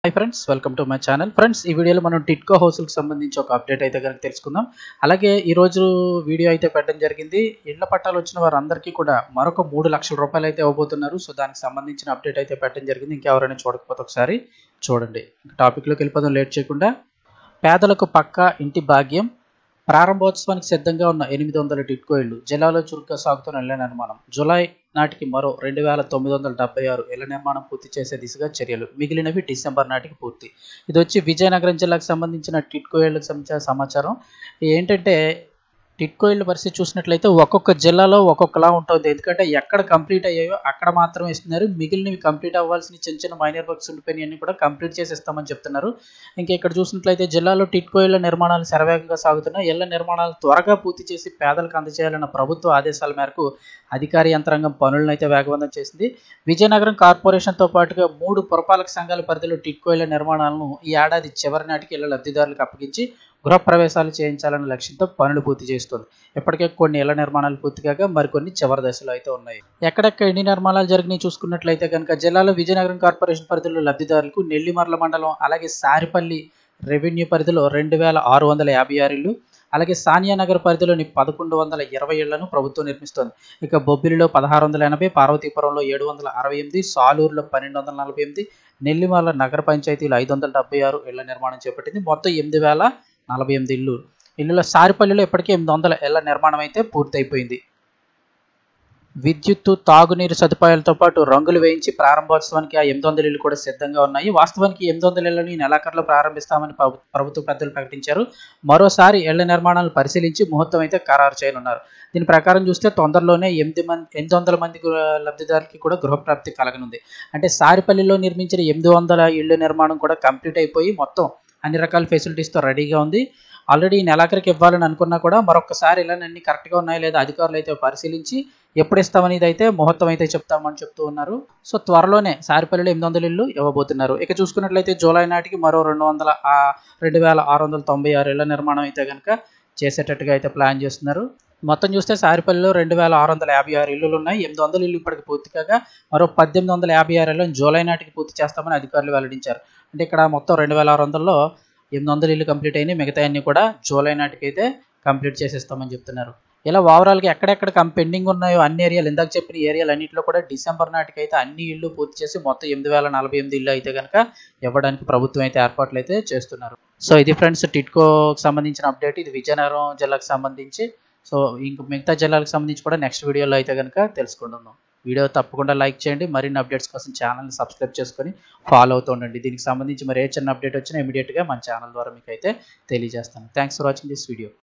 high friends welcome to my channel friends ఈ వీడియోలో మనం టిట్కో హౌస్కి సంబంధించి ఒక అప్డేట్ అయితే కనుక తెలుసుకుందాం అలాగే ఈరోజు వీడియో అయితే పెట్టడం జరిగింది ఇళ్ల పట్టాలు వచ్చిన వారందరికీ కూడా మరొక మూడు లక్షల రూపాయలు అయితే ఇవ్వబోతున్నారు సో దానికి సంబంధించిన అప్డేట్ అయితే పెట్టడం జరిగింది ఇంకెవరైనా చూడకపోతే ఒకసారి చూడండి టాపిక్లోకి వెళ్ళిపోదాం లేట్ చేయకుండా పేదలకు పక్కా ఇంటి భాగ్యం ప్రారంభోత్సవానికి సిద్ధంగా ఉన్న ఎనిమిది వందల టిట్కో ఇళ్లు జిల్లాలో చురుగ్గా సాగుతున్న ఇళ్ల నిర్మాణం జూలై నాటికి మరో రెండు వేల తొమ్మిది వందల డెబ్బై ఆరు ఇళ్ల నిర్మాణం పూర్తి చేసే దిశగా చర్యలు మిగిలినవి డిసెంబర్ నాటికి పూర్తి ఇది వచ్చి విజయనగరం జిల్లాకు సంబంధించిన టిట్కో ఇళ్లకు సంబంధించిన సమాచారం ఏంటంటే టిట్కో ఇళ్ళ పరిస్థితి చూసినట్లయితే ఒక్కొక్క జిల్లాలో ఒక్కొక్కలా ఉంటుంది ఎందుకంటే ఎక్కడ కంప్లీట్ అయ్యాయో అక్కడ మాత్రం ఇస్తున్నారు మిగిలినవి కంప్లీట్ అవ్వాల్సిన చిన్న చిన్న మైనర్ వర్క్స్ ఉండిపోయినవన్నీ కూడా కంప్లీట్ చేసి ఇస్తామని చెప్తున్నారు ఇంకా ఇక్కడ చూసినట్లయితే జిల్లాలో టిట్కో ఇళ్ల నిర్మాణాలు శరవేగంగా సాగుతున్నాయి ఇళ్ల నిర్మాణాలు త్వరగా పూర్తి చేసి పేదలకు అందజేయాలన్న ప్రభుత్వ ఆదేశాల మేరకు అధికార యంత్రాంగం పనులను అయితే వేగవంతం చేసింది విజయనగరం కార్పొరేషన్తో పాటుగా మూడు పురపాలక సంఘాల పరిధిలో టిట్కో ఇళ్ల నిర్మాణాలను ఈ ఏడాది చివరి నాటికి ఇళ్ల లబ్ధిదారులకు అప్పగించి గృహప్రవేశాలు చేయించాలన్న లక్ష్యంతో పనులు పూర్తి చేస్తుంది ఇప్పటికే కొన్ని ఇళ్ల నిర్మాణాలు పూర్తి కాగా మరికొన్ని చివరి దశలో అయితే ఉన్నాయి ఎక్కడెక్కడ ఎన్ని నిర్మాణాలు జరిగినాయి చూసుకున్నట్లయితే కనుక జిల్లాలో విజయనగరం కార్పొరేషన్ పరిధిలో లబ్ధిదారులకు నెల్లిమర్ల మండలం అలాగే సారిపల్లి రెవెన్యూ పరిధిలో రెండు వేల ఆరు వందల యాభై ఆరు ఇళ్ళు అలాగే సానియానగర్ పరిధిలోని పదకొండు వందల ఇరవై ఇళ్లను ప్రభుత్వం నిర్మిస్తోంది ఇక బొబ్బిలిలో పదహారు వందల ఎనభై పార్వతీపురంలో ఏడు వందల అరవై ఎనిమిది సాలూరులో పన్నెండు వందల నలభై ఎనిమిది నెల్లిమర్ల నగర పంచాయతీలో ఐదు వందల డెబ్బై ఆరు ఇళ్ల నిర్మాణం చేపట్టింది మొత్తం ఎనిమిది వేల నలభై ఎనిమిది ఇల్లు ఇల్లుల సారిపల్లిలో ఇప్పటికే ఎనిమిది వందల ఇళ్ల నిర్మాణం అయితే పూర్తయిపోయింది విద్యుత్తు తాగునీరు సదుపాయాలతో పాటు రంగులు వేయించి ప్రారంభోత్సవానికి ఆ ఎనిమిది వందల ఇల్లు కూడా సిద్ధంగా ఉన్నాయి వాస్తవానికి ఎనిమిది వందల ఇళ్లను ఈ నెలాఖరులో ప్రారంభిస్తామని ప్రభు- ప్రభుత్వ పెద్దలు ప్రకటించారు మరోసారి ఇళ్ల నిర్మాణాలను పరిశీలించి ముహూర్తం అయితే ఖరారు చేయనున్నారు దీని ప్రకారం చూస్తే తొందరలోనే ఎనిమిది మంది ఎనిమిది వందల మంది గృహ- లబ్ధిదారులకి కూడా గృహప్రాప్తి కలగనుంది అంటే సారిపల్లిలో నిర్మించిన ఎనిమిది వందల ఇళ్ల నిర్మాణం కూడా కంప్లీట్ అయిపోయి మొత్తం అన్ని రకాల ఫెసిలిటీస్తో రెడీగా ఉంది ఆల్రెడీ ఈ నెలాఖరికి ఇవ్వాలని అనుకున్నా కూడా మరొకసారి ఇలా అన్ని కరెక్ట్గా ఉన్నాయా లేదా అధికారులు అయితే పరిశీలించి ఎప్పుడు ఇస్తామనేది అయితే ముహూర్తం అయితే చెప్తామని చెప్తూ ఉన్నారు సో త్వరలోనే సారిపల్లిలో ఎనిమిది వందల ఇల్లు ఇవ్వబోతున్నారు ఇక చూసుకున్నట్లయితే జూలై నాటికి మరో రెండు వందల రెండు వేల ఆరు వందల తొంభై ఆరు ఇళ్ల నిర్మాణం అయితే కనుక చేసేటట్టుగా అయితే ప్లాన్ చేస్తున్నారు మొత్తం చూస్తే సారిపల్లిలో రెండు వేల ఆరు వందల యాభై ఆరు ఇల్లులు ఉన్నాయి ఎనిమిది వందల ఇల్లు ఇప్పటికి పూర్తి కాగా మరో పద్దెనిమిది వందల యాభై ఆరు ఇళ్లను జూలై నాటికి పూర్తి చేస్తామని అధికారులు వెల్లడించారు అంటే ఇక్కడ మొత్తం రెండు వేల ఆరు వందల్లో ఎనిమిది వందల ఇల్లు కంప్లీట్ అయినాయి మిగతా అన్ని కూడా జూలై నాటికి అయితే కంప్లీట్ చేసేస్తామని చెప్తున్నారు ఇలా ఓవరాల్గా ఎక్కడెక్కడ కం పెండింగ్ ఉన్నాయో అన్ని ఏరియాలు ఇందాక చెప్పిన ఏరియాలు అన్నింటిలో కూడా డిసెంబర్ నాటికి అయితే అన్ని ఇళ్ళు పూర్తి చేసి మొత్తం ఎనిమిది వేల నలభై ఎనిమిది ఇల్లు అయితే కనుక ఇవ్వడానికి ప్రభుత్వం అయితే ఏర్పాట్లు అయితే చేస్తున్నారు సో ఇది ఫ్రెండ్స్ టిట్కోకి సంబంధించిన అప్డేట్ ఇది విజయనగరం జిల్లాకు సంబంధించి సో ఇంక మిగతా జిల్లాలకు సంబంధించి కూడా నెక్స్ట్ వీడియోలో అయితే కనుక తెలుసుకుంటున్నాం వీడియో తప్పకుండా లైక్ చేయండి మరిన్ని అప్డేట్స్ కోసం ఛానల్ని సబ్స్క్రైబ్ చేసుకొని ఫాలో అవుతూ ఉండండి దీనికి సంబంధించి మరి ఏ చిన్న అప్డేట్ వచ్చినా ఇమీడియట్గా మన ఛానల్ ద్వారా మీకు అయితే తెలియజేస్తాను thanks for watching this video